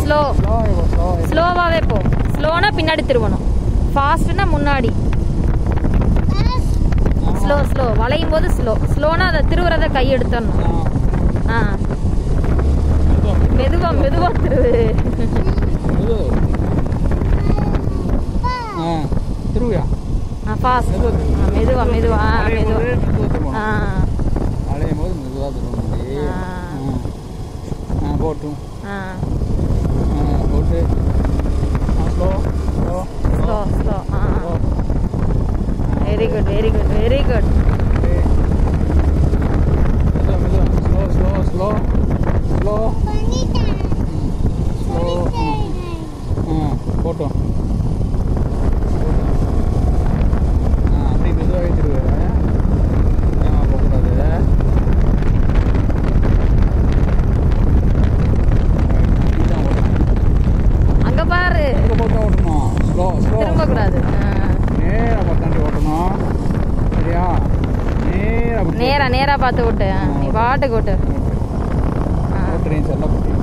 Slow slow slow ஸ்லோவாகவே போ ஸ்லோனா பின்னாடி திருவணும் ஃபாஸ்ட்னா முன்னாடி ஸ்லோ ஸ்லோ வளையும் போது ஸ்லோ ஸ்லோனா அதை திருவுறத கை எடுத்துடணும் ஆ மெதுவா மெதுவா திருவு ஆ திருவியா ஆ ஃபாஸ்ட் மெதுவா மெதுவா ஆ மெதுவா ஆ அலையும் போது மெதுவாக திரும்பணும் ஆ. ஆ போட்டும் ஆ ஆ போட்டு ஆ ஸ்லோ ஸ்லோ ஸ்லோ ஸ்லோ ஆ very good very good very good மெதுவா மெதுவா slow slow slow slow slow ஆ போட்டோம் ஆ அப்படி மெதுவாகவே திருவேன் ஏமா போகக்கூடாது இப்படிதான் ஓட்டணும் அங்க பாரு எங்கே போட்டு ஓட்டணும் ஸ்லோ ஸ்லோ திரும்ப கூடாது நேராக பார்த்தாண்டி ஓட்டணும் சரியா நேராக நேரா நேரா பார்த்து விட்டு ஆ, நீ பாட்டுக்கு விட்டு ஆ ஓட்டுறேன் செல்ல குட்டி